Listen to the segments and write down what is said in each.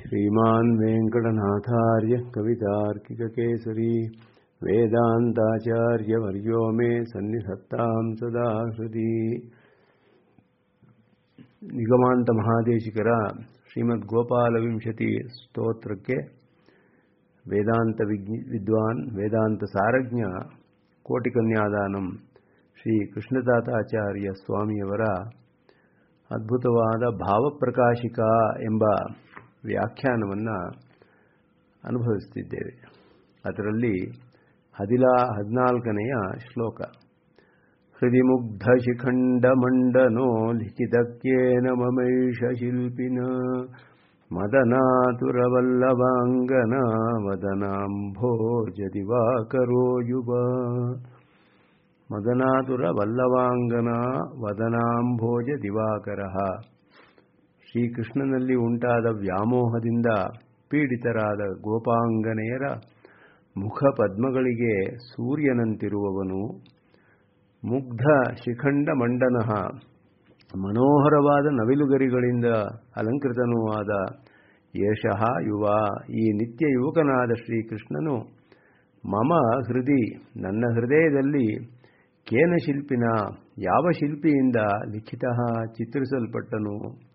श्रीमान् वेङ्कटनाथार्य कवितार्किककेसरी वेदान्ताचार्यवर्यो मे सन्निधत्तां सदा हृदि ನಿಗಮಾಂತ ಮಹಾದೇಶಿಕರ ಶ್ರೀಮದ್ ಗೋಪಾಲವಿಂಶತಿ ಸ್ತೋತ್ರಕ್ಕೆ ವೇದಾಂತ ವಿಜ್ಞ ವಿದ್ವಾನ್ ವೇದಾಂತ ಸಾರಜ್ಞ ಕೋಟಿಕನ್ಯಾದಾನಂ ಶ್ರೀ ಕೃಷ್ಣದಾತಾಚಾರ್ಯ ಸ್ವಾಮಿಯವರ ಅದ್ಭುತವಾದ ಭಾವಪ್ರಕಾಶಿಕ ಎಂಬ ವ್ಯಾಖ್ಯಾನವನ್ನು ಅನುಭವಿಸುತ್ತಿದ್ದೇವೆ ಅದರಲ್ಲಿ ಹದಿಲಾ ಹದಿನಾಲ್ಕನೆಯ ಶ್ಲೋಕ हृदिमुग्धशिखण्डमण्डनो लिखितक्येन ममैष शिल्पिन मदनातुरवल्लभाङ्गना वदनाम्भोजदिवाकरो युव ಮದನಾತುರವಲ್ಲವಾಂಗನ ವದನಾಂಭೋಜ ದಿವಾಕರಃ ಶ್ರೀಕೃಷ್ಣನಲ್ಲಿ ಉಂಟಾದ ವ್ಯಾಮೋಹದಿಂದ ಪೀಡಿತರಾದ ಗೋಪಾಂಗನೆಯರ ಮುಖ ಪದ್ಮಗಳಿಗೆ ಸೂರ್ಯನಂತಿರುವವನು ಮುಗ್ಧ ಶಿಖಂಡ ಮಂಡನಃ ಮನೋಹರವಾದ ನವಿಲುಗರಿಗಳಿಂದ ಅಲಂಕೃತನೂ ಆದ ಯಶಃ ಯುವ ಈ ನಿತ್ಯ ಯುವಕನಾದ ಶ್ರೀಕೃಷ್ಣನು ಮಮ ಹೃದಯ ನನ್ನ ಹೃದಯದಲ್ಲಿ ಕೇನ ಶಿಲ್ಪಿನ ಯಾವ ಶಿಲ್ಪಿಯಿಂದ ಲಿಖಿತ ಚಿತ್ರಿಸಲ್ಪಟ್ಟನು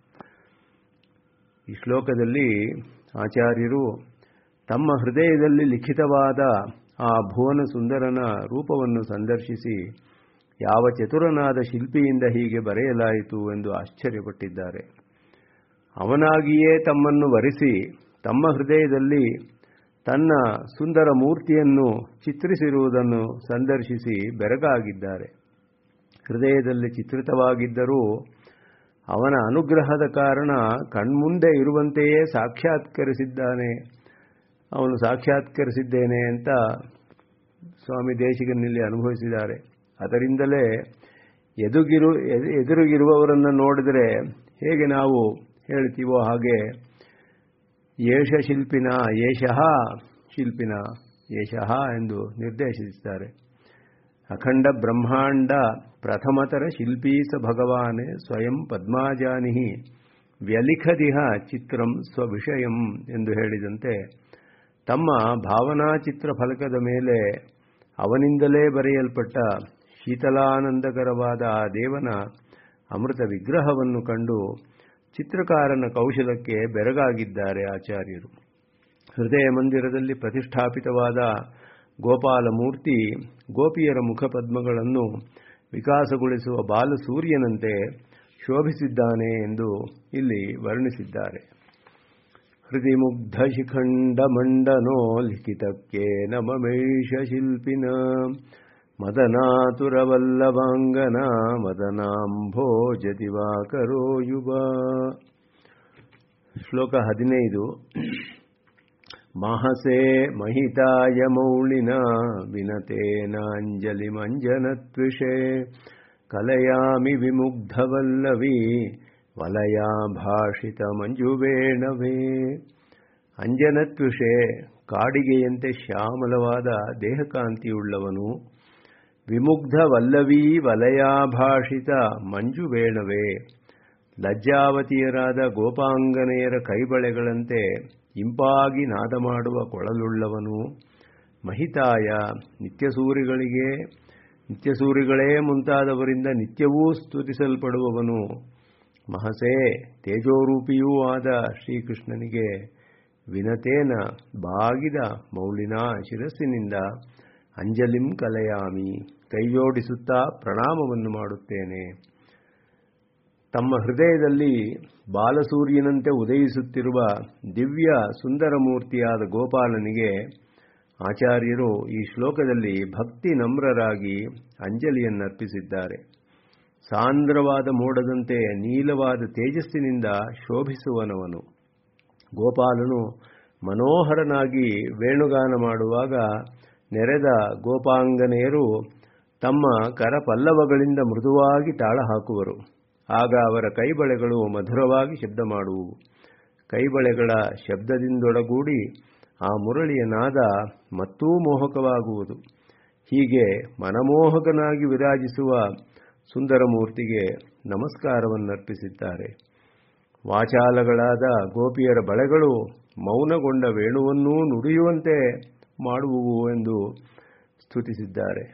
ಈ ಶ್ಲೋಕದಲ್ಲಿ ಆಚಾರ್ಯರು ತಮ್ಮ ಹೃದಯದಲ್ಲಿ ಲಿಖಿತವಾದ ಆ ಭುವನ ಸುಂದರನ ರೂಪವನ್ನು ಸಂದರ್ಶಿಸಿ ಯಾವ ಚತುರನಾದ ಶಿಲ್ಪಿಯಿಂದ ಹೀಗೆ ಬರೆಯಲಾಯಿತು ಎಂದು ಆಶ್ಚರ್ಯಪಟ್ಟಿದ್ದಾರೆ ಅವನಾಗಿಯೇ ತಮ್ಮನ್ನು ವರಿಸಿ ತಮ್ಮ ಹೃದಯದಲ್ಲಿ ತನ್ನ ಸುಂದರ ಮೂರ್ತಿಯನ್ನು ಚಿತ್ರಿಸಿರುವುದನ್ನು ಸಂದರ್ಶಿಸಿ ಬೆರಗಾಗಿದ್ದಾರೆ ಹೃದಯದಲ್ಲಿ ಚಿತ್ರಿತವಾಗಿದ್ದರೂ ಅವನ ಅನುಗ್ರಹದ ಕಾರಣ ಕಣ್ಮುಂದೆ ಇರುವಂತೆಯೇ ಸಾಕ್ಷಾತ್ಕರಿಸಿದ್ದಾನೆ ಅವನು ಸಾಕ್ಷಾತ್ಕರಿಸಿದ್ದೇನೆ ಅಂತ ಸ್ವಾಮಿ ದೇಶಿಗನಲ್ಲಿ ಅನುಭವಿಸಿದ್ದಾರೆ ಅದರಿಂದಲೇ ಎದುಗಿರು ಎದುರುಗಿರುವವರನ್ನು ನೋಡಿದರೆ ಹೇಗೆ ನಾವು ಹೇಳ್ತೀವೋ ಹಾಗೆ ಯೇಷ ಶಿಲ್ಪಿನ ಯೇಷಃ ಶಿಲ್ಪಿನ ಯೇಷಃ ಎಂದು ನಿರ್ದೇಶಿಸಿದ್ದಾರೆ ಅಖಂಡ ಬ್ರಹ್ಮಾಂಡ ಪ್ರಥಮತರ ಶಿಲ್ಪೀ ಸ ಭಗವಾನ್ ಸ್ವಯಂ ಪದ್ಮಾಜಾನಿಹಿ ವ್ಯಲಿಖದಿಹ ಚಿತ್ರಂ ಸ್ವವಿಷಯಂ ಎಂದು ಹೇಳಿದಂತೆ ತಮ್ಮ ಭಾವನಾ ಚಿತ್ರ ಫಲಕದ ಮೇಲೆ ಅವನಿಂದಲೇ ಬರೆಯಲ್ಪಟ್ಟ ಶೀತಲಾನಂದಕರವಾದ ಆ ದೇವನ ಅಮೃತ ವಿಗ್ರಹವನ್ನು ಕಂಡು ಚಿತ್ರಕಾರನ ಕೌಶಲಕ್ಕೆ ಬೆರಗಾಗಿದ್ದಾರೆ ಆಚಾರ್ಯರು ಹೃದಯ ಮಂದಿರದಲ್ಲಿ ಪ್ರತಿಷ್ಠಾಪಿತವಾದ ಗೋಪಾಲ ಮೂರ್ತಿ ಗೋಪಿಯರ ಮುಖಪದ್ಮಗಳನ್ನು ವಿಕಾಸಗೊಳಿಸುವ ಬಾಲಸೂರ್ಯನಂತೆ ಶೋಭಿಸಿದ್ದಾನೆ ಎಂದು ಇಲ್ಲಿ ವರ್ಣಿಸಿದ್ದಾರೆ ಹೃದಯ ಮುಗ್ಧ ಶಿಖಂಡ ಮಂಡನೋ ಲಿಖಿತಕ್ಕೆ ನಮಮೇಷ ಶಿಲ್ಪಿನ ಮದನಾತುರವಲ್ಲಭಾಂಗನ ಮದನಾಂಭೋಜ ದಿವಾಕರೋ ಯುವ ಶ್ಲೋಕ ಹದಿನೈದು ಮಹಸೆ ಮಹಿತಾಯ ಮೌಳಿನ ವಿನತೇನಾಂಜಲಿ ಮಂಜನತ್ವಿಷೆ ಕಲಯಾಮಿ ವಿಮುಗ್ಧವಲ್ಲವಿ ವಲಯಾ ಭಾಷಿತ ಮಂಜುವೇಣವೇ ಅಂಜನತ್ವಿಷೆ ಕಾಡಿಗೆಯಂತೆ ಶ್ಯಾಮಲವಾದ ದೇಹಕಾಂತಿಯುಳ್ಳವನು ವಿಮುಗ್ಧ ವಲ್ಲವೀ ವಲಯಾಭಾಷಿತ ಮಂಜುವೇಣವೇ ಲಜ್ಜಾವತಿಯರಾದ ಗೋಪಾಂಗನೆಯರ ಕೈಬಳೆಗಳಂತೆ ಇಂಪಾಗಿ ನಾದ ಮಾಡುವ ಕೊಳಲುಳ್ಳವನು ಮಹಿತಾಯ ನಿತ್ಯಸೂರಿಗಳಿಗೆ ನಿತ್ಯಸೂರಿಗಳೇ ಮುಂತಾದವರಿಂದ ನಿತ್ಯವೂ ಸ್ತುತಿಸಲ್ಪಡುವವನು ಮಹಸೆ ತೇಜೋರೂಪಿಯೂ ಆದ ಶ್ರೀಕೃಷ್ಣನಿಗೆ ವಿನತೇನ ಬಾಗಿದ ಮೌಳಿನ ಶಿರಸ್ಸಿನಿಂದ ಅಂಜಲಿಂ ಕಲಯಾಮಿ ಕೈಜೋಡಿಸುತ್ತಾ ಪ್ರಣಾಮವನ್ನು ಮಾಡುತ್ತೇನೆ ತಮ್ಮ ಹೃದಯದಲ್ಲಿ ಬಾಲಸೂರ್ಯನಂತೆ ಉದಯಿಸುತ್ತಿರುವ ದಿವ್ಯ ಸುಂದರ ಮೂರ್ತಿಯಾದ ಗೋಪಾಲನಿಗೆ ಆಚಾರ್ಯರು ಈ ಶ್ಲೋಕದಲ್ಲಿ ಭಕ್ತಿ ನಮ್ರರಾಗಿ ಅಂಜಲಿಯನ್ನರ್ಪಿಸಿದ್ದಾರೆ ಸಾಂದ್ರವಾದ ಮೋಡದಂತೆ ನೀಲವಾದ ತೇಜಸ್ಸಿನಿಂದ ಶೋಭಿಸುವನವನು ಗೋಪಾಲನು ಮನೋಹರನಾಗಿ ವೇಣುಗಾನ ಮಾಡುವಾಗ ನೆರೆದ ಗೋಪಾಂಗನೆಯರು ತಮ್ಮ ಕರಪಲ್ಲವಗಳಿಂದ ಮೃದುವಾಗಿ ತಾಳ ಹಾಕುವರು ಆಗ ಅವರ ಕೈಬಳೆಗಳು ಮಧುರವಾಗಿ ಶಬ್ದ ಮಾಡುವು ಕೈಬಳೆಗಳ ಶಬ್ದದಿಂದೊಡಗೂಡಿ ಆ ಮುರಳಿಯ ನಾದ ಮತ್ತೂ ಮೋಹಕವಾಗುವುದು ಹೀಗೆ ಮನಮೋಹಕನಾಗಿ ವಿರಾಜಿಸುವ ಸುಂದರಮೂರ್ತಿಗೆ ನಮಸ್ಕಾರವನ್ನರ್ಪಿಸಿದ್ದಾರೆ ವಾಚಾಲಗಳಾದ ಗೋಪಿಯರ ಬಳೆಗಳು ಮೌನಗೊಂಡ ವೇಣುವನ್ನೂ ನುಡಿಯುವಂತೆ ಮಾಡುವುವು ಎಂದು ಸ್ತುತಿಸಿದ್ದಾರೆ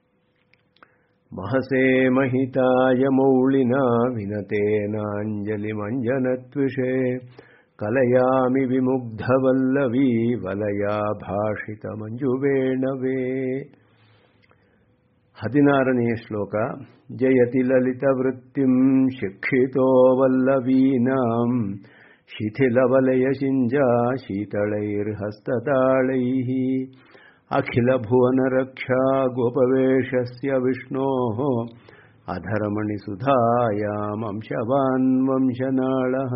ಮಹಸೇ ಮಹಿತಾಯ ಮೌಳಿನ ವಿನತೇನಾಂಜಲಿ ಮಂಜನತ್ವಿಷೆ ಕಲಯಾಮಿ ವಿಮುಗ್ಧವಲ್ಲವೀ ವಲಯ ಭಾಷಿತ ಮಂಜುವೇಣವೇ ಹದಿನಾರನೆಯ ಶ್ಲೋಕ ಜಯತಿ ಲಲಿತ ವೃತ್ತಿಂ ಶಿಕ್ಷಿತೋ ವಲ್ಲವೀನಾಂ ಶಿಥಿಲವಲಯ ಶಿಂಜಾ ಶೀತಳೈರ್ಹಸ್ತತಾಳೈः ಅಖಿಲ ಭುವನ ರಕ್ಷಾ ಗೋಪವೇಶಸ್ಯ ವಿಷ್ಣೋः ಅಧರಮಣಿಸುಧಾಯಾಮ್ ಅಂಶವಾನ್ ವಂಶನಾಳಃ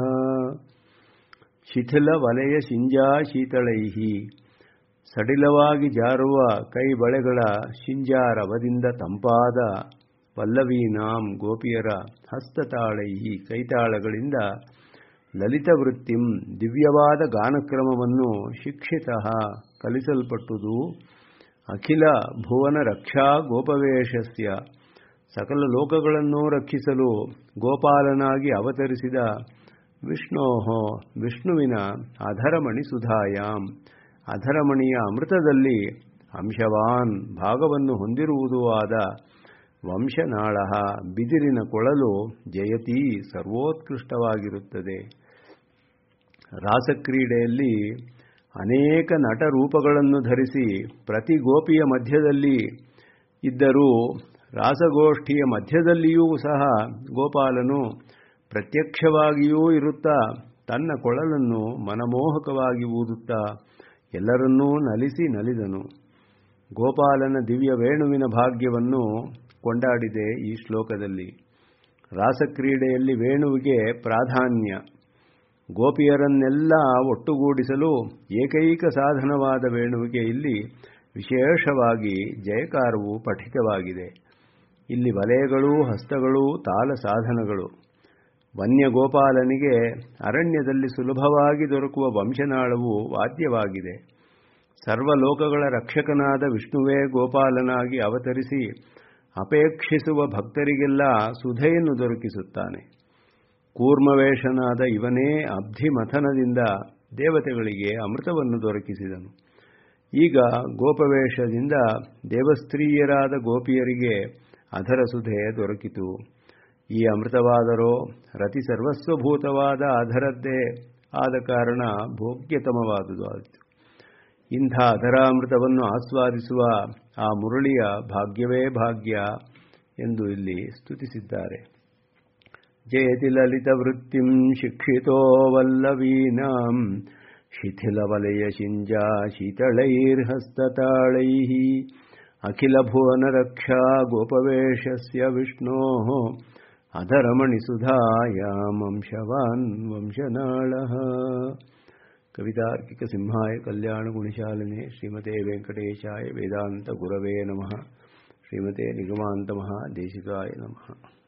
ಶಿಥಿಲ ವಲಯ ಶಿಂಜಾ ಶೀತಳೈಃ ಸಡಿಲವಾಗಿ ಜಾರುವ ಕೈ ಬಳೆಗಳ ಶಿಂಜಾರವದಿಂದ ತಂಪಾದ ಪಲ್ಲವೀನಾಂ ಗೋಪಿಯರ ಹಸ್ತತಾಳೈಹಿ ಕೈತಾಳಗಳಿಂದ ಲಲಿತವೃತ್ತಿಂ ದಿವ್ಯವಾದ ಗಾನಕ್ರಮವನ್ನು ಶಿಕ್ಷಿತ ಕಲಿಸಲ್ಪಟ್ಟುದು ಅಖಿಲ ಭುವನ ರಕ್ಷಾ ಗೋಪವೇಶಸ್ಯ ಸಕಲ ಲೋಕಗಳನ್ನು ರಕ್ಷಿಸಲು ಗೋಪಾಲನಾಗಿ ಅವತರಿಸಿದ ವಿಷ್ಣೋ ವಿಷ್ಣುವಿನ ಅಧರಮಣಿ ಸುಧಾಯಾಂ ಅಧರಮಣಿಯ ಅಮೃತದಲ್ಲಿ ಅಂಶವಾನ್ ಭಾಗವನ್ನು ಹೊಂದಿರುವುದೂ ಆದ ವಂಶನಾಳ ಬಿದಿರಿನ ಕೊಳಲು ಜಯತಿ ಸರ್ವೋತ್ಕೃಷ್ಟವಾಗಿರುತ್ತದೆ ರಾಸಕ್ರೀಡೆಯಲ್ಲಿ ಅನೇಕ ನಟರೂಪಗಳನ್ನು ಧರಿಸಿ ಪ್ರತಿ ಗೋಪಿಯ ಮಧ್ಯದಲ್ಲಿ ಇದ್ದರೂ ರಾಸಗೋಷ್ಠಿಯ ಮಧ್ಯದಲ್ಲಿಯೂ ಸಹ ಗೋಪಾಲನು ಪ್ರತ್ಯಕ್ಷವಾಗಿಯೂ ಇರುತ್ತಾ ತನ್ನ ಕೊಳಲನ್ನು ಮನಮೋಹಕವಾಗಿ ಊದುತ್ತಾ ಎಲ್ಲರನ್ನೂ ನಲಿಸಿ ನಲಿದನು ಗೋಪಾಲನ ದಿವ್ಯ ವೇಣುವಿನ ಭಾಗ್ಯವನ್ನು ಕೊಂಡಾಡಿದೆ ಈ ಶ್ಲೋಕದಲ್ಲಿ ರಾಸಕ್ರೀಡೆಯಲ್ಲಿ ವೇಣುವಿಗೆ ಪ್ರಾಧಾನ್ಯ ಗೋಪಿಯರನ್ನೆಲ್ಲ ಒಟ್ಟುಗೂಡಿಸಲು ಏಕೈಕ ಸಾಧನವಾದ ವೇಣುವಿಗೆ ಇಲ್ಲಿ ವಿಶೇಷವಾಗಿ ಜಯಕಾರವು ಪಠಿತವಾಗಿದೆ ಇಲ್ಲಿ ವಲಯಗಳು ಹಸ್ತಗಳು ತಾಲ ಸಾಧನಗಳು ವನ್ಯ ಗೋಪಾಲನಿಗೆ ಅರಣ್ಯದಲ್ಲಿ ಸುಲಭವಾಗಿ ದೊರಕುವ ವಂಶನಾಳವು ವಾದ್ಯವಾಗಿದೆ ಸರ್ವಲೋಕಗಳ ರಕ್ಷಕನಾದ ವಿಷ್ಣುವೇ ಗೋಪಾಲನಾಗಿ ಅವತರಿಸಿ ಅಪೇಕ್ಷಿಸುವ ಭಕ್ತರಿಗೆಲ್ಲ ಸುಧೆಯನ್ನು ದೊರಕಿಸುತ್ತಾನೆ ಕೂರ್ಮವೇಷನಾದ ಇವನೇ ಅಬ್ಧಿಮಥನದಿಂದ ದೇವತೆಗಳಿಗೆ ಅಮೃತವನ್ನು ದೊರಕಿಸಿದನು ಈಗ ಗೋಪವೇಷದಿಂದ ದೇವಸ್ತ್ರೀಯರಾದ ಗೋಪಿಯರಿಗೆ ಅದರ ಸುಧೆ ದೊರಕಿತು ಈ ಅಮೃತವಾದರೋ ರತಿ ಸರ್ವಸ್ವಭೂತವಾದ ಅದರದ್ದೇ ಆದ ಕಾರಣ ಭೋಗ್ಯತಮವಾದುದು ಆಯಿತು ಇಂಥ ಅಧರಾಮೃತವನ್ನು ಆಸ್ವಾದಿಸುವ ಆ ಮುರಳಿಯ ಭಾಗ್ಯವೇ ಭಾಗ್ಯ ಎಂದು ಇಲ್ಲಿ ಸ್ತುತಿಸಿದ್ದಾರೆ ಜಯತಿ ಲಲಿತ ವೃತ್ತಿಂ ಶಿಕ್ಷಿತೋ ವಲ್ಲವೀನಾಂ ಶಿಥಿಲವಲಯ ಶಿಂಜಾ ಶೀತಳೈರ್ಹಸ್ತತಾಳೈ ಅಖಿಲ ಭುವನ ರಕ್ಷಾ ಗೋಪವೇಶಸ್ಯ ವಿಷ್ಣೋ ಅಧರಮಣಿಸುಧಾಯಾಮಂಶವಾನ್ ವಂಶನಾಳಃ ಕವಿತಾರ್ಕಿಕ ಸಿಂಹಾಯ ಕಲ್ಯಾಣ ಗುಣಶಾಲಿನೇ ಶ್ರೀಮತೆ ವೆಂಕಟೇಶಾಯ ವೇದಾಂತ ಗುರವೇ ನಮಃ ಶ್ರೀಮತೆ ನಿಗಮಾಂತ ಮಹಾದೇಶಿಕಾಯ ನಮಃ